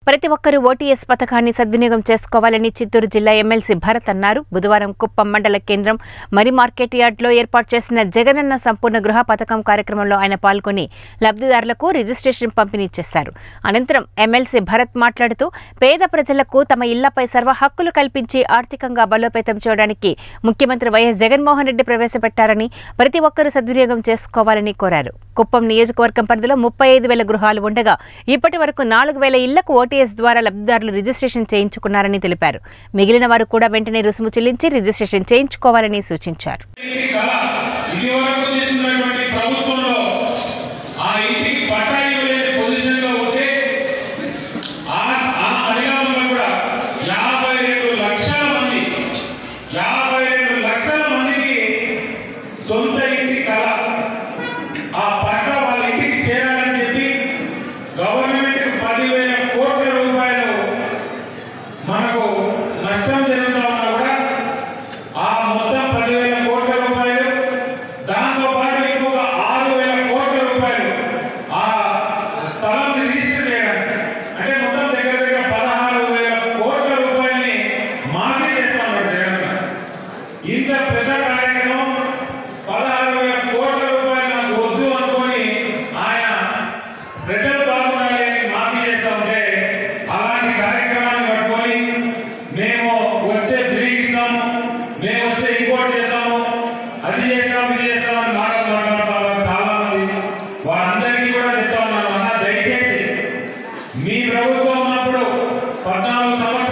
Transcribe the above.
ప్రతి ఒక్కరూ ఓటీఎస్ పథకాన్ని సద్వినియోగం చేసుకోవాలని చిత్తూరు జిల్లా ఎమ్మెల్సీ భరత్ అన్నారు బుధవారం కుప్పం మండల కేంద్రం మరి మార్కెట్ యార్డ్లో ఏర్పాటు చేసిన జగనన్న సంపూర్ణ గృహ పథకం కార్యక్రమంలో ఆయన పాల్గొని లబ్ధిదారులకు రిజిస్ట్రేషన్ పంపిణీ చేశారు అనంతరం ఎమ్మెల్సీ భరత్ మాట్లాడుతూ పేద ప్రజలకు తమ ఇళ్లపై సర్వ హక్కులు కల్పించి ఆర్థికంగా బలోపేతం చేయడానికి ముఖ్యమంత్రి వైఎస్ జగన్మోహన్ రెడ్డి ప్రవేశపెట్టారని ప్రతి ఒక్కరూ సద్వినియోగం చేసుకోవాలని కోరారు కుప్పం నియోజకవర్గం పరిధిలో ముప్పై ఐదు వేల గృహాలు ఉండగా ఇప్పటి వరకు నాలుగు వేల ఇళ్లకు ఓటీఎస్ ద్వారా లబ్ధిదారులు రిజిస్ట్రేషన్ చేయించుకున్నారని తెలిపారు మిగిలిన వారు కూడా వెంటనే రుసుము చెల్లించి రిజిస్ట్రేషన్ చేయించుకోవాలని సూచించారు ఇంటి కళ ఇది వరకు తీసుకున్నటువంటి ప్రభుత్వంలో ఆ ఇంటికి పట్టా ఇవ్వలేని పొజిషన్లో ఉంటే ఆ ఆ పరిణామంలో కూడా యాభై రెండు లక్షల మంది యాభై రెండు లక్షల మందికి సొంత ఇంటి కళ ఆ పట్టా వాళ్ళ ఇంటికి చేరాలని చెప్పి గవర్నమెంట్ పదివేల కోట్ల రూపాయలు మనకు నష్టం జరుగుతా ఉన్నా కూడా ఆ మొత్తం పదివేల కోట్ల రూపాయలు దాంతో పాటు ఇంకొక ఆరు వేల కోట్ల రూపాయలు ఆ స్థలం రిజిస్టర్ చేయడానికి అంటే మొత్తం దగ్గర దగ్గర పదహారు వేల కోట్ల రూపాయలని మాఫీ చేస్తా ఉన్నాడు జగన్ గారు. ఇంత పెద్ద కార్యక్రమం పదహారు వేల కోట్ల రూపాయలు నాకు వద్దు అనుకొని ఆయన ప్రజలు బాగుండాలి అని మాఫీ చేస్తా ఉంటే అలాంటి కార్యక్రమాన్ని పట్టుకొని మేము వస్తే ఫ్రీ ఇస్తాము మేము వస్తే ఇంకోటి చేస్తాము అది చేస్తాము ఇది చేస్తాము అని మాటలు మాట్లాడతారు చాలా మంది వారందరికీ కూడా చెప్తా ఉన్నాను అన్న దయచేసి మీ ప్రభుత్వం ఉన్నప్పుడు పద్నాలుగు సంవత్సరాలు